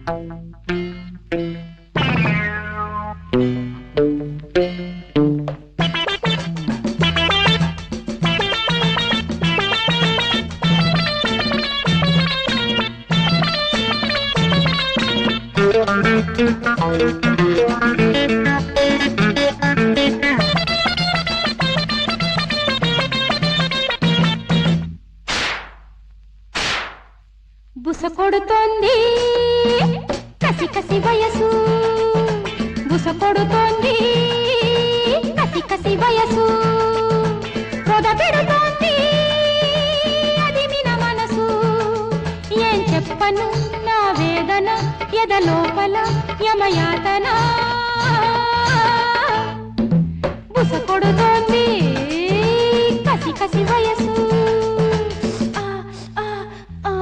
బుస కొడుతోంది కసి కసి వయసు బుస కొడుతోంది కసి కసి వయసు పొద పెడుతోంది అది మిన మనసు ఏం చెప్పను నా వేదన ఎద లోపల యమయాతన బుస కొడుతోంది కసి కసి వయసు ఆ, ఆ, ఆ.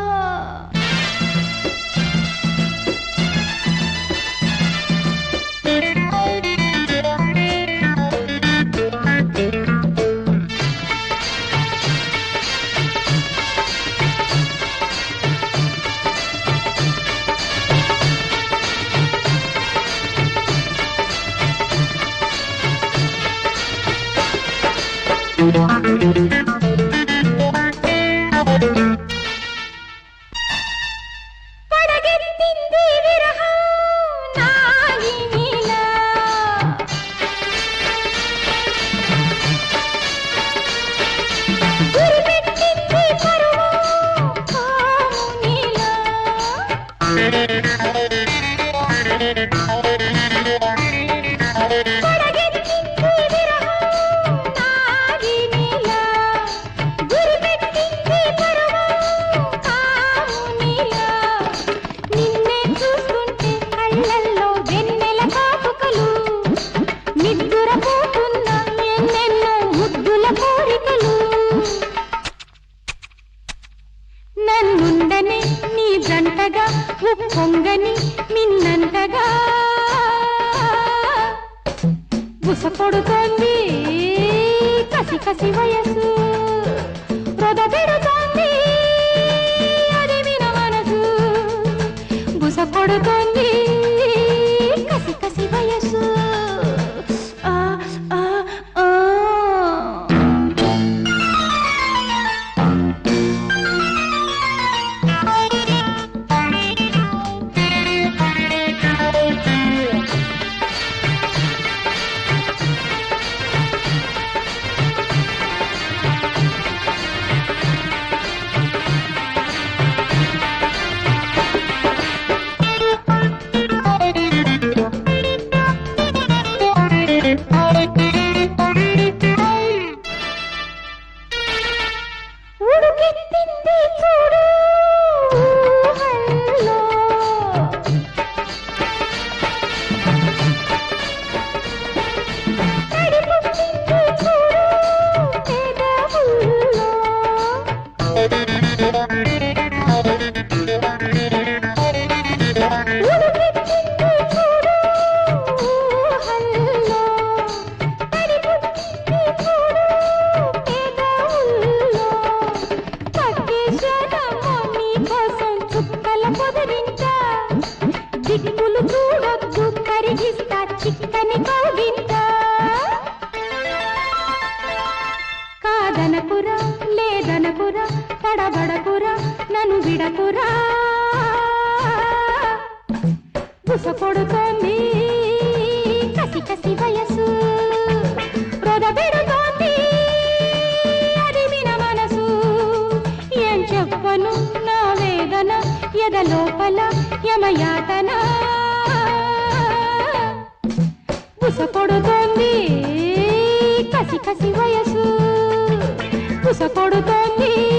పడగెత్తింది విరహం నాగినిలా. గురిపెట్టింది పరువం కామునిలా. పడగెత్తింది విరహం నాగినిలా. గురిపెట్టింది పరువం కామునిలా. నిన్నే చూస్తుంటే కళ్ళల్లో వెన్నెల కాపుకలు నిద్దురపోతున్న ఎన్నెన్నో ముద్దుల కోరికలు నన్నుండని నీ జంటగా ఉప్పొంగని మిన్నంతగా బుస కొడుతోంది కసి కసి వయసు రొద పెడుతోంది అది విన మనసు బుస కొడుతోంది కసి కసి వయసు ఆ, ఆ, ఆ. ఉడుకెత్తింది చూడు ఊహల్లో. తడిపుట్టింది చూడు పెదవుల్లో. ఉడుకెత్తింది చూడు ఊహల్లో. తడిపుట్టింది చూడు పెదవుల్లో. పక్కేశానమ్మా నీకోసం చుక్కల పొదరింట. దిక్కులు చూడొద్దు కరిగిస్తా చిక్కని కౌగింట కాదనకురా లేదనకురా తడబడకురా నన్ను విడకురా బుస కొడుతోంది కసి కసి వయసు రొద పెడుతోంది అది విన మనసు ఏం చెప్పను నా వేదన ఎద లోపల యమయాతన బుస కొడుతోంది కసి కసి వయసు బుస కొడుతోంది